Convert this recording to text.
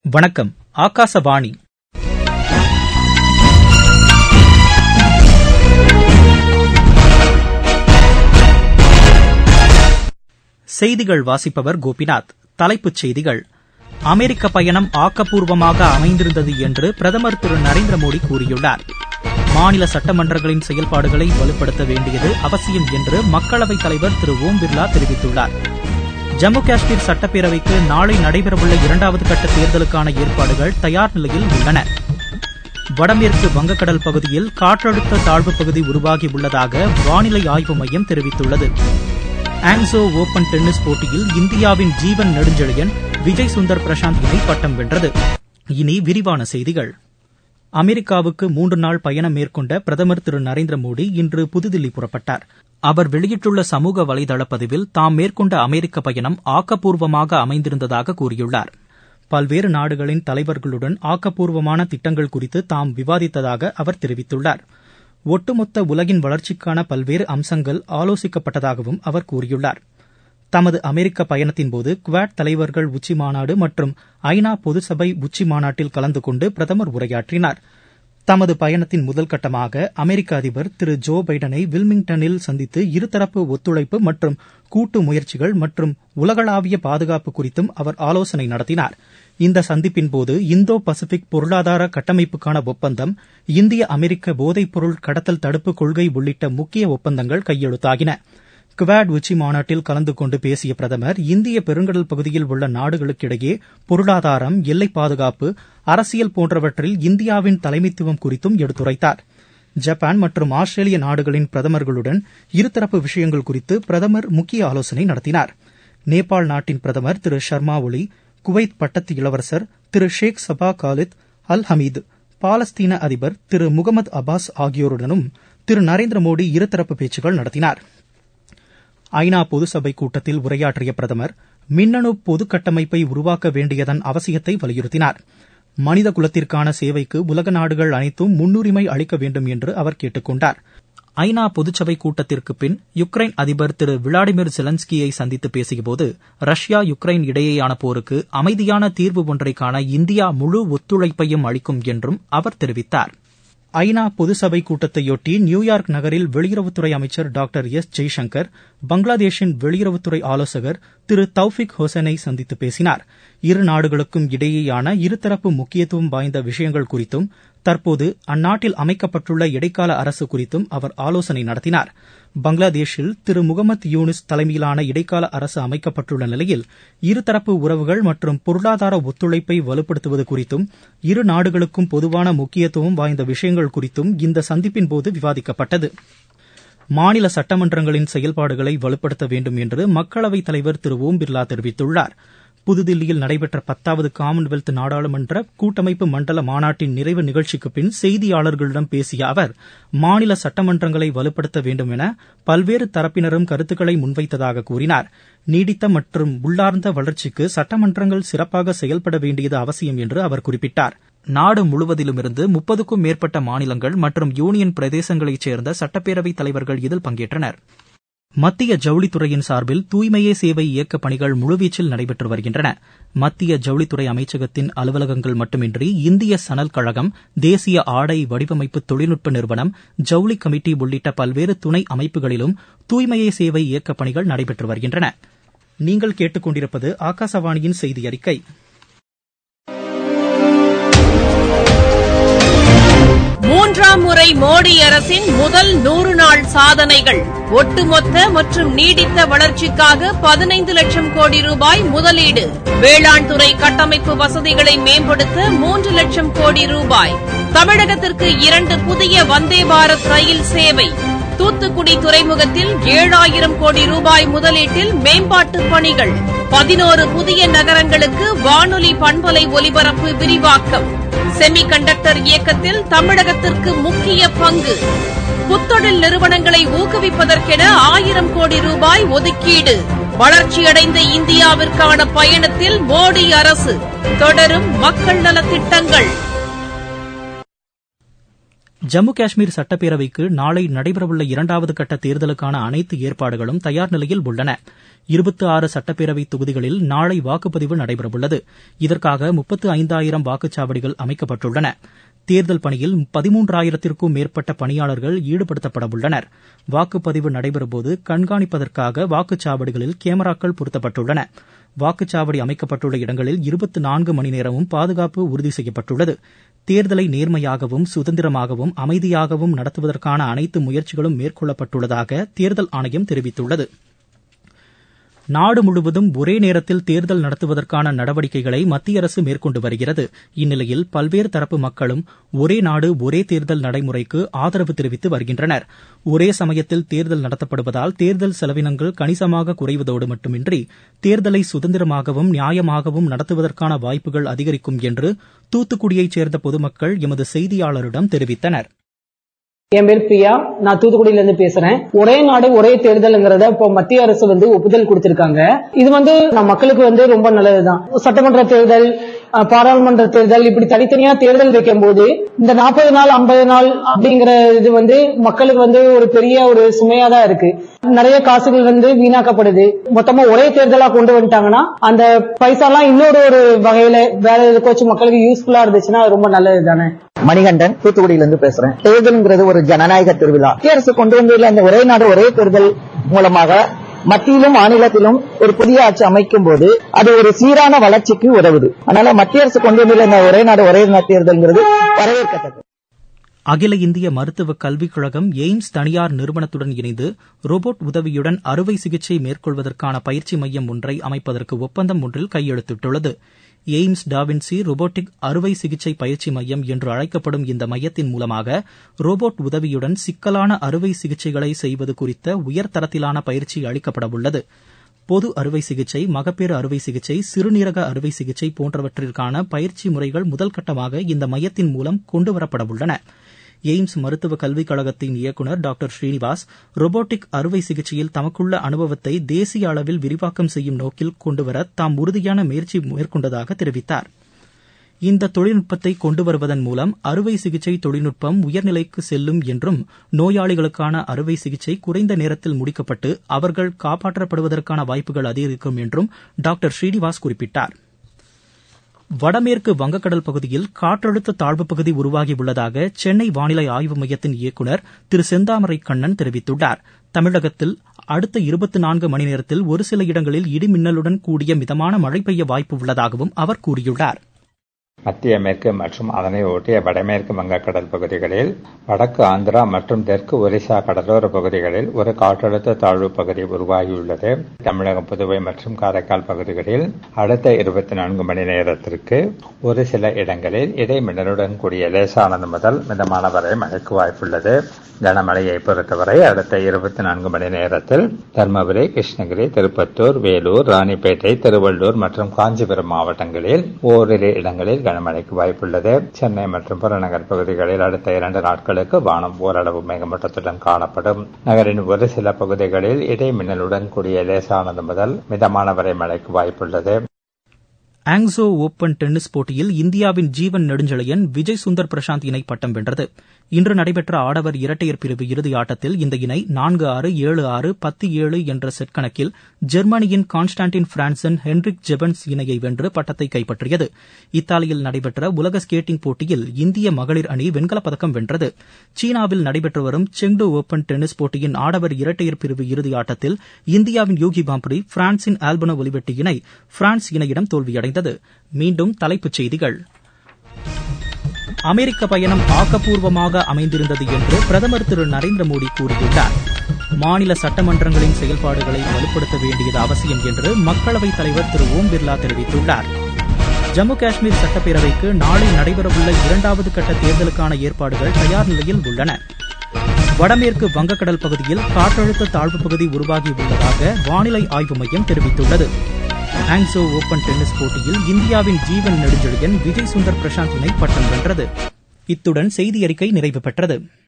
வணக்கம் ஆகாசவாணி செய்திகள் வாசிப்பவர் கோபிநாத் தலைப்புச் செய்திகள் அமெரிக்க பயணம் ஆக்கப்பூர்வமாக அமைந்திருந்தது என்று பிரதமர் திரு நரேந்திர மோடி கூறியுள்ளார் மாநில சட்டமன்றங்களின் செயல்பாடுகளை வலுப்படுத்த வேண்டியது அவசியம் என்று மக்களவைத் தலைவர் திரு ஓம் பிர்லா தெரிவித்துள்ளார் ஜம்மு காஷ்மீர் சட்டப்பேரவைக்கு நாளை நடைபெறவுள்ள இரண்டாவது கட்ட தேர்தலுக்கான ஏற்பாடுகள் தயார் நிலையில் உள்ளன வடமேற்கு வங்கக்கடல் பகுதியில் காற்றழுத்த தாழ்வுப் பகுதி உருவாகியுள்ளதாக வானிலை ஆய்வு மையம் தெரிவித்துள்ளது ஆங்ஸோ ஓபன் டென்னிஸ் போட்டியில் இந்தியாவின் ஜீவன் நெடுஞ்செழியன் விஜய் சுந்தர் பிரசாந்த் இணை பட்டம் வென்றது இனி விரிவான செய்திகள் அமெரிக்காவுக்கு மூன்று நாள் பயணம் மேற்கொண்ட பிரதமர் திரு நரேந்திர மோடி இன்று புதுதில்லி புறப்பட்டார் அவர் வெளியிட்டுள்ள சமூக வலைதள பதிவில் தாம் மேற்கொண்ட அமெரிக்க பயணம் ஆக்கப்பூர்வமாக அமைந்திருந்ததாக கூறியுள்ளார் பல்வேறு நாடுகளின் தலைவர்களுடன் ஆக்கப்பூர்வமான திட்டங்கள் குறித்து தாம் விவாதித்ததாக அவர் தெரிவித்துள்ளார் ஒட்டுமொத்த உலகின் வளர்ச்சிக்கான பல்வேறு அம்சங்கள் ஆலோசிக்கப்பட்டதாகவும் அவர் கூறியுள்ளார் தமது அமெரிக்க பயணத்தின்போது குவாட் தலைவர்கள் உச்சிமாநாடு மற்றும் ஐநா பொதுசபை உச்சிமாநாட்டில் கலந்து கொண்டு பிரதமர் உரையாற்றினார் தமது பயணத்தின் முதல் கட்டமாக அமெரிக்க அதிபர் திரு ஜோ பைடனை வில்மிங்டனில் சந்தித்து இருதரப்பு ஒத்துழைப்பு மற்றும் கூட்டு முயற்சிகள் மற்றும் உலகளாவிய பாதுகாப்பு குறித்தும் அவர் ஆலோசனை நடத்தினார் இந்த சந்திப்பின்போது இந்தோ பசிபிக் பொருளாதார கட்டமைப்புக்கான ஒப்பந்தம் இந்திய அமெரிக்க போதைப்பொருள் கடத்தல் தடுப்பு கொள்கை உள்ளிட்ட முக்கிய ஒப்பந்தங்கள் கையெழுத்தாகின குவாட் உச்சி மாநாட்டில் கலந்து கொண்டு பேசிய பிரதமர் இந்திய பெருங்கடல் பகுதியில் உள்ள நாடுகளுக்கிடையே பொருளாதாரம் எல்லை பாதுகாப்பு அரசியல் போன்றவற்றில் இந்தியாவின் தலைமைத்துவம் குறித்தும் எடுத்துரைத்தார் ஜப்பான் மற்றும் ஆஸ்திரேலிய நாடுகளின் பிரதமர்களுடன் இருதரப்பு விஷயங்கள் குறித்து பிரதமர் முக்கிய ஆலோசனை நடத்தினார் நேபாள் நாட்டின் பிரதமர் திரு ஷர்மா ஒலி குவைத் பட்டத்து இளவரசர் திரு ஷேக் சபா காலித் அல் ஹமீது பாலஸ்தீன அதிபர் திரு முகமது அப்பாஸ் ஆகியோருடனும் திரு நரேந்திர மோடி இருதரப்பு பேச்சுக்கள் நடத்தினார் ஐநா பொதுசபை கூட்டத்தில் உரையாற்றிய பிரதமர் மின்னணு பொது கட்டமைப்பை உருவாக்க வேண்டியதன் அவசியத்தை வலியுறுத்தினார் மனித குலத்திற்கான சேவைக்கு உலக நாடுகள் அனைத்தும் முன்னுரிமை அளிக்க வேண்டும் என்று அவர் கேட்டுக் கொண்டார் ஐநா பொதுச்சபை கூட்டத்திற்கு பின் யுக்ரைன் அதிபர் திரு விளாடிமிர் ஜெலன்ஸ்கியை சந்தித்து பேசியபோது ரஷ்யா யுக்ரைன் இடையேயான போருக்கு அமைதியான தீர்வு ஒன்றை காண இந்தியா முழு ஒத்துழைப்பையும் அளிக்கும் என்றும் அவர் தெரிவித்தார் ஐநா பொதுசபை கூட்டத்தையொட்டி நியூயார்க் நகரில் வெளியுறவுத்துறை அமைச்சர் டாக்டர் எஸ் ஜெய்சங்கர் பங்களாதேஷின் வெளியுறவுத்துறை ஆலோசகர் திரு தௌஃபிக் ஹோசனை சந்தித்து பேசினார் இரு நாடுகளுக்கும் இடையேயான இருதரப்பு முக்கியத்துவம் வாய்ந்த விஷயங்கள் குறித்தும் தற்போது அந்நாட்டில் அமைக்கப்பட்டுள்ள இடைக்கால அரசு குறித்தும் அவர் ஆலோசனை நடத்தினார் பங்களாதேஷில் திரு முகமது யூனிஸ் தலைமையிலான இடைக்கால அரசு அமைக்கப்பட்டுள்ள நிலையில் இருதரப்பு உறவுகள் மற்றும் பொருளாதார ஒத்துழைப்பை வலுப்படுத்துவது குறித்தும் இரு நாடுகளுக்கும் பொதுவான முக்கியத்துவம் வாய்ந்த விஷயங்கள் குறித்தும் இந்த சந்திப்பின்போது விவாதிக்கப்பட்டது மாநில சட்டமன்றங்களின் செயல்பாடுகளை வலுப்படுத்த வேண்டும் என்று மக்களவைத் தலைவர் திரு ஓம் பிர்லா தெரிவித்துள்ளார் புதுதில்லியில் நடைபெற்ற பத்தாவது காமன்வெல்த் நாடாளுமன்ற கூட்டமைப்பு மண்டல மாநாட்டின் நிறைவு நிகழ்ச்சிக்கு பின் செய்தியாளர்களிடம் பேசிய அவர் மாநில சட்டமன்றங்களை வலுப்படுத்த வேண்டும் என பல்வேறு தரப்பினரும் கருத்துக்களை முன்வைத்ததாக கூறினார் நீடித்த மற்றும் உள்ளார்ந்த வளர்ச்சிக்கு சட்டமன்றங்கள் சிறப்பாக செயல்பட வேண்டியது அவசியம் என்று அவர் குறிப்பிட்டார் நாடு முழுவதிலுமிருந்து முப்பதுக்கும் மேற்பட்ட மாநிலங்கள் மற்றும் யூனியன் பிரதேசங்களைச் சேர்ந்த சட்டப்பேரவைத் தலைவர்கள் இதில் பங்கேற்றனர் மத்திய ஜவுளித்துறையின் சார்பில் தூய்மையே சேவை இயக்க பணிகள் முழுவீச்சில் நடைபெற்று வருகின்றன மத்திய ஜவுளித்துறை அமைச்சகத்தின் அலுவலகங்கள் மட்டுமின்றி இந்திய சணல் கழகம் தேசிய ஆடை வடிவமைப்பு தொழில்நுட்ப நிறுவனம் ஜவுளி கமிட்டி உள்ளிட்ட பல்வேறு துணை அமைப்புகளிலும் தூய்மையே சேவை இயக்க பணிகள் நடைபெற்று வருகின்றன நீங்கள் கேட்டுக்கொண்டிருப்பது ஆகாசவாணியின் செய்தி அறிக்கை மூன்றாம் முறை மோடி அரசின் முதல் நூறு நாள் சாதனைகள் ஒட்டுமொத்த மற்றும் நீடித்த வளர்ச்சிக்காக பதினைந்து லட்சம் கோடி ரூபாய் முதலீடு வேளாண் துறை கட்டமைப்பு வசதிகளை மேம்படுத்த மூன்று லட்சம் கோடி ரூபாய் தமிழகத்திற்கு இரண்டு புதிய வந்தே பாரத் ரயில் சேவை தூத்துக்குடி துறைமுகத்தில் ஏழாயிரம் கோடி ரூபாய் முதலீட்டில் மேம்பாட்டு பணிகள் பதினோரு புதிய நகரங்களுக்கு வானொலி பண்பலை ஒலிபரப்பு விரிவாக்கம் செமி கண்டக்டர் இயக்கத்தில் தமிழகத்திற்கு முக்கிய பங்கு புத்தொழில் நிறுவனங்களை ஊக்குவிப்பதற்கென ஆயிரம் கோடி ரூபாய் ஒதுக்கீடு வளர்ச்சியடைந்த இந்தியாவிற்கான பயணத்தில் மோடி அரசு தொடரும் மக்கள் நலத்திட்டங்கள் ஜம்மு காஷ்மீர் சட்டப்பேரவைக்கு நாளை நடைபெறவுள்ள இரண்டாவது கட்ட தேர்தலுக்கான அனைத்து ஏற்பாடுகளும் தயார் நிலையில் உள்ளன இருபத்தி ஆறு சட்டப்பேரவை தொகுதிகளில் நாளை வாக்குப்பதிவு நடைபெறவுள்ளது இதற்காக முப்பத்து ஐந்தாயிரம் வாக்குச்சாவடிகள் அமைக்கப்பட்டுள்ளன தேர்தல் பணியில் பதிமூன்றாயிரத்திற்கும் மேற்பட்ட பணியாளர்கள் ஈடுபடுத்தப்பட உள்ளனர் வாக்குப்பதிவு நடைபெறும்போது கண்காணிப்பதற்காக வாக்குச்சாவடிகளில் கேமராக்கள் பொருத்தப்பட்டுள்ளன வாக்குச்சாவடி அமைக்கப்பட்டுள்ள இடங்களில் இருபத்தி நான்கு மணி நேரமும் பாதுகாப்பு உறுதி செய்யப்பட்டுள்ளது தேர்தலை நேர்மையாகவும் சுதந்திரமாகவும் அமைதியாகவும் நடத்துவதற்கான அனைத்து முயற்சிகளும் மேற்கொள்ளப்பட்டுள்ளதாக தேர்தல் ஆணையம் தெரிவித்துள்ளது நாடு முழுவதும் ஒரே நேரத்தில் தேர்தல் நடத்துவதற்கான நடவடிக்கைகளை மத்திய அரசு மேற்கொண்டு வருகிறது இந்நிலையில் பல்வேறு தரப்பு மக்களும் ஒரே நாடு ஒரே தேர்தல் நடைமுறைக்கு ஆதரவு தெரிவித்து வருகின்றனர் ஒரே சமயத்தில் தேர்தல் நடத்தப்படுவதால் தேர்தல் செலவினங்கள் கணிசமாக குறைவதோடு மட்டுமின்றி தேர்தலை சுதந்திரமாகவும் நியாயமாகவும் நடத்துவதற்கான வாய்ப்புகள் அதிகரிக்கும் என்று தூத்துக்குடியைச் சேர்ந்த பொதுமக்கள் எமது செய்தியாளரிடம் தெரிவித்தனர் என் பேர் பிரியா நான் தூத்துக்குடியில இருந்து பேசுறேன் ஒரே நாடு ஒரே தேர்தல்ங்கிறத இப்போ மத்திய அரசு வந்து ஒப்புதல் கொடுத்திருக்காங்க இது வந்து நம்ம மக்களுக்கு வந்து ரொம்ப நல்லதுதான் சட்டமன்ற தேர்தல் அஹ், பாராளுமன்ற தேர்தல் இப்படி தனித்தனியா தேர்தல் வைக்கும் போது இந்த நாற்பது நாள் ஐம்பது நாள் அப்படிங்கிற இது வந்து மக்களுக்கு வந்து ஒரு பெரிய ஒரு சுமையா தான் இருக்கு நிறைய காசுகள் வந்து வீணாக்கப்படுது மொத்தமா ஒரே தேர்தலா கொண்டு வந்துட்டாங்கன்னா அந்த பைசாலாம் இன்னொரு ஒரு வகையில வேற எதுக்காச்சும் மக்களுக்கு யூஸ்ஃபுல்லா இருந்துச்சுன்னா அது ரொம்ப நல்லது தானே மணிகண்டன் தூத்துக்குடியில இருந்து பேசுறேன் தேர்தல்ங்கிறது ஒரு ஜனநாயக திருவிழா மத்திய அரசு கொண்டு வந்துள்ள இந்த ஒரே நாடு ஒரே தேர்தல் மூலமாக மத்தியிலும் மாநிலத்திலும் ஒரு புதிய ஆட்சி அமைக்கும் போது அது ஒரு சீரான வளர்ச்சிக்கு உதவுது அதனால மத்திய அரசு கொண்டு வந்துள்ள இந்த ஒரே நாடு ஒரே தேர்தல்ங்கிறது வரவேற்கத்தக்கது அகில இந்திய மருத்துவ கல்விக் கழகம் எய்ம்ஸ் தனியார் நிறுவனத்துடன் இணைந்து ரோபோட் உதவியுடன் அறுவை சிகிச்சை மேற்கொள்வதற்கான பயிற்சி மையம் ஒன்றை அமைப்பதற்கு ஒப்பந்தம் ஒன்றில் கையெழுத்திட்டுள்ளது எய்ம்ஸ் டாவின்சி ரோபோட்டிக் அறுவை சிகிச்சை பயிற்சி மையம் என்று அழைக்கப்படும் இந்த மையத்தின் மூலமாக ரோபோட் உதவியுடன் சிக்கலான அறுவை சிகிச்சைகளை செய்வது குறித்த உயர்தரத்திலான பயிற்சி அளிக்கப்பட உள்ளது பொது அறுவை சிகிச்சை மகப்பேறு அறுவை சிகிச்சை சிறுநீரக அறுவை சிகிச்சை போன்றவற்றிற்கான பயிற்சி முறைகள் முதல் கட்டமாக இந்த மையத்தின் மூலம் கொண்டுவரப்பட உள்ளன எய்ம்ஸ் மருத்துவ கல்விக் கழகத்தின் இயக்குநர் டாக்டர் ஸ்ரீனிவாஸ் ரோபோட்டிக் அறுவை சிகிச்சையில் தமக்குள்ள அனுபவத்தை தேசிய அளவில் விரிவாக்கம் செய்யும் நோக்கில் கொண்டுவர தாம் உறுதியான முயற்சி மேற்கொண்டதாக தெரிவித்தார் இந்த தொழில்நுட்பத்தை கொண்டு வருவதன் மூலம் அறுவை சிகிச்சை தொழில்நுட்பம் உயர்நிலைக்கு செல்லும் என்றும் நோயாளிகளுக்கான அறுவை சிகிச்சை குறைந்த நேரத்தில் முடிக்கப்பட்டு அவர்கள் காப்பாற்றப்படுவதற்கான வாய்ப்புகள் அதிகரிக்கும் என்றும் டாக்டர் ஸ்ரீனிவாஸ் குறிப்பிட்டார் வடமேற்கு வங்கக்கடல் பகுதியில் காற்றழுத்த தாழ்வுப் பகுதி உருவாகியுள்ளதாக சென்னை வானிலை ஆய்வு மையத்தின் இயக்குநர் திரு செந்தாமரை கண்ணன் தெரிவித்துள்ளார் தமிழகத்தில் அடுத்த இருபத்தி நான்கு மணி நேரத்தில் ஒரு சில இடங்களில் இடிமின்னலுடன் கூடிய மிதமான மழை பெய்ய வாய்ப்பு உள்ளதாகவும் அவர் கூறியுள்ளார் மத்திய மேற்கு மற்றும் அதனை ஒட்டிய வடமேற்கு வங்கக்கடல் பகுதிகளில் வடக்கு ஆந்திரா மற்றும் தெற்கு ஒரிசா கடலோர பகுதிகளில் ஒரு காற்றழுத்த தாழ்வு பகுதி உருவாகியுள்ளது தமிழகம் புதுவை மற்றும் காரைக்கால் பகுதிகளில் அடுத்த இருபத்தி நான்கு மணி நேரத்திற்கு ஒரு சில இடங்களில் இடைமின்னலுடன் கூடிய லேசானது முதல் மிதமான வரை மழைக்கு வாய்ப்புள்ளது கனமழையை பொறுத்தவரை அடுத்த இருபத்தி நான்கு மணி நேரத்தில் தருமபுரி கிருஷ்ணகிரி திருப்பத்தூர் வேலூர் ராணிப்பேட்டை திருவள்ளூர் மற்றும் காஞ்சிபுரம் மாவட்டங்களில் ஓரிரு இடங்களில் கனமழைக்கு வாய்ப்புள்ளது சென்னை மற்றும் புறநகர் பகுதிகளில் அடுத்த இரண்டு நாட்களுக்கு வானம் ஓரளவு மேகமூட்டத்துடன் காணப்படும் நகரின் ஒரு சில பகுதிகளில் இடைமின்னலுடன் கூடிய லேசானது முதல் மிதமான வரை மழைக்கு வாய்ப்புள்ளது ஆங்ஸோ ஓபன் டென்னிஸ் போட்டியில் இந்தியாவின் ஜீவன் நெடுஞ்செழியன் விஜய் சுந்தர் பிரசாந்த் இணை பட்டம் வென்றது இன்று நடைபெற்ற ஆடவர் இரட்டையர் பிரிவு இறுதி ஆட்டத்தில் இந்த இணை நான்கு ஆறு ஏழு ஆறு பத்து ஏழு என்ற செட் கணக்கில் ஜெர்மனியின் கான்ஸ்டான்டின் பிரான்சன் ஹென்ரிக் ஜெபன்ஸ் இணையை வென்று பட்டத்தை கைப்பற்றியது இத்தாலியில் நடைபெற்ற உலக ஸ்கேட்டிங் போட்டியில் இந்திய மகளிர் அணி வெண்கலப் பதக்கம் வென்றது சீனாவில் நடைபெற்று வரும் செங்டு ஓபன் டென்னிஸ் போட்டியின் ஆடவர் இரட்டையர் பிரிவு இறுதி ஆட்டத்தில் இந்தியாவின் யூகி பாம்ப்ரி பிரான்சின் ஆல்பனோ ஒலிவெட்டி இணை பிரான்ஸ் இணையிடம் தோல்வியடைந்தது மீண்டும் தலைப்புச் செய்திகள் அமெரிக்க பயணம் ஆக்கப்பூர்வமாக அமைந்திருந்தது என்று பிரதமர் திரு நரேந்திர மோடி கூறியுள்ளார் மாநில சட்டமன்றங்களின் செயல்பாடுகளை வலுப்படுத்த வேண்டியது அவசியம் என்று மக்களவைத் தலைவர் திரு ஓம் பிர்லா தெரிவித்துள்ளார் ஜம்மு காஷ்மீர் சட்டப்பேரவைக்கு நாளை நடைபெறவுள்ள இரண்டாவது கட்ட தேர்தலுக்கான ஏற்பாடுகள் தயார் நிலையில் உள்ளன வடமேற்கு வங்கக்கடல் பகுதியில் காற்றழுத்த தாழ்வுப் பகுதி உருவாகியுள்ளதாக வானிலை ஆய்வு மையம் தெரிவித்துள்ளது ஆங்ஸோ ஓபன் டென்னிஸ் போட்டியில் இந்தியாவின் ஜீவன் நெடுஞ்செழியன் விஜய் சுந்தர் பிரசாந்த் இணை பட்டம் வென்றது இத்துடன் செய்தி அறிக்கை நிறைவு பெற்றது